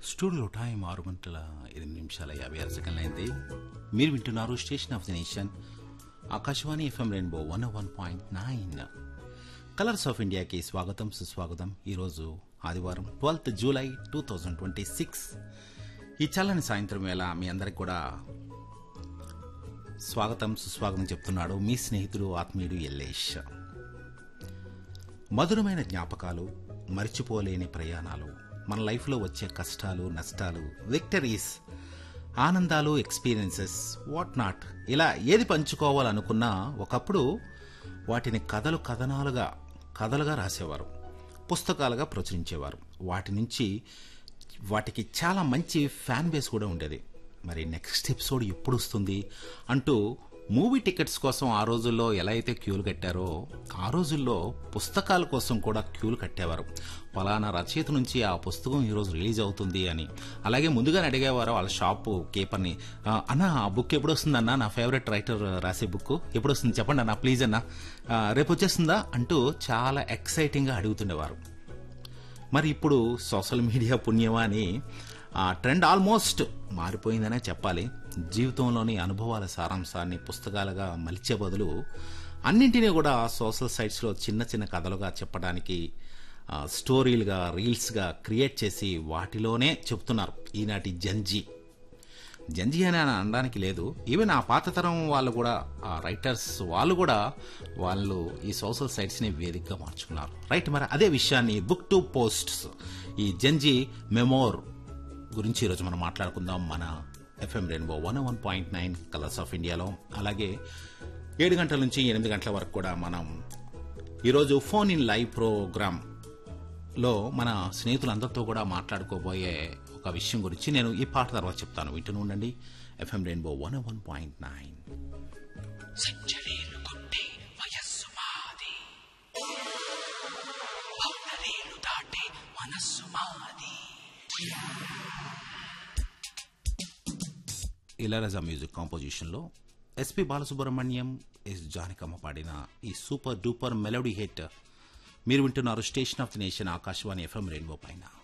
studio time ఆరు గంటల ఎనిమిది నిమిషాల యాభై ఆరు సెకండ్లు అయింది మీరు వింటున్నారు station of the nation Akashvani FM rainbow one one point nine colours of ఇండియాకి స్వాగతం సుస్వాగతం ఈరోజు ఆదివారం twelfth July two thousand twenty six ఈ చల్లని సాయంత్రం వేళ మీ అందరికి కూడా స్వాగతం సుస్వాగతం చెప్తున్నాడు మీ స్నేహితుడు ఆత్మీయుడు ఎల్లేష్ మధురమైన జ్ఞాపకాలు మర్చిపోలేని ప్రయాణాలు మన లైఫ్లో వచ్చే కష్టాలు నష్టాలు విక్టరీస్ ఆనందాలు ఎక్స్పీరియన్సెస్ వాట్ నాట్ ఇలా ఏది పంచుకోవాలనుకున్నా ఒకప్పుడు వాటిని కథలు కథనాలుగా కథలుగా రాసేవారు పుస్తకాలుగా ప్రచురించేవారు వాటి నుంచి వాటికి చాలా మంచి ఫ్యాన్ బేస్ కూడా ఉండేది మరి నెక్స్ట్ ఎపిసోడ్ ఎప్పుడు వస్తుంది అంటూ మూవీ టికెట్స్ కోసం ఆ రోజుల్లో ఎలా అయితే క్యూలు కట్టారో ఆ రోజుల్లో పుస్తకాల కోసం కూడా క్యూలు కట్టేవారు ఫలానా రచయిత నుంచి ఆ పుస్తకం ఈరోజు రిలీజ్ అవుతుంది అని అలాగే ముందుగానే అడిగేవారు వాళ్ళ షాపు కేపర్ని "ఆ, అన్న ఆ బుక్ ఎప్పుడు వస్తుంది అన్న నా ఫేవరెట్ రైటర్ రాసే బుక్ ఎప్పుడు వస్తుంది చెప్పండి అన్న ప్లీజ్ అన్న "ఆ, రేపు వచ్చేస్తుందా అంటూ చాలా ఎక్సైటింగ్గా అడుగుతుండేవారు మరి ఇప్పుడు సోషల్ మీడియా పుణ్యమా అని ఆ ట్రెండ్ ఆల్మోస్ట్ మారిపోయిందనే చెప్పాలి జీవితంలోని అనుభవాల సారాంశాన్ని పుస్తకాలుగా మలిచే బదులు అన్నింటినీ కూడా సోషల్ సైట్స్లో చిన్న చిన్న కథలుగా చెప్పడానికి ఆ, స్టోరీలుగా రీల్స్గా క్రియేట్ చేసి వాటిలోనే చెప్తున్నారు ఈనాటి జంజీ జంజీ అని అని అనడానికి లేదు ఈవెన్ ఆ పాత తరం వాళ్ళు కూడా ఆ రైటర్స్ వాళ్ళు కూడా వాళ్ళు ఈ సోషల్ సైట్స్ని వేదికగా మార్చుకున్నారు రైట్ మరి అదే విషయాన్ని బుక్ టు పోస్ట్స్ ఈ జంజీ మెమోర్ గురించి ఈరోజు మనం మాట్లాడుకుందాం మన FM rainbow one one point nine colours of ఇండియాలో అలాగే ఏడు గంటల నుంచి ఎనిమిది గంటల వరకు కూడా మనం ఈరోజు ఫోన్ ఇన్ లైవ్ ప్రోగ్రామ్ లో మన స్నేహితులందరితో కూడా మాట్లాడుకోబోయే ఒక విషయం గురించి నేను ఈ పాట తర్వాత చెప్తాను వింటూనే ఉండండి FM rainbow one one point nine సెంచరీలు కొట్టి వయస్సు మాది బౌండరీలు దాటి మనస్సు మాది ఇళయరాజా మ్యూజిక్ కాంపోజిషన్లో ఎస్పి బాలసుబ్రహ్మణ్యం ఎస్ జానకమ్మ పాడిన ఈ సూపర్ డూపర్ మెలోడీ హిట్ మీరు వింటున్నారు station of the nation Akashvani FM Rainbow పైన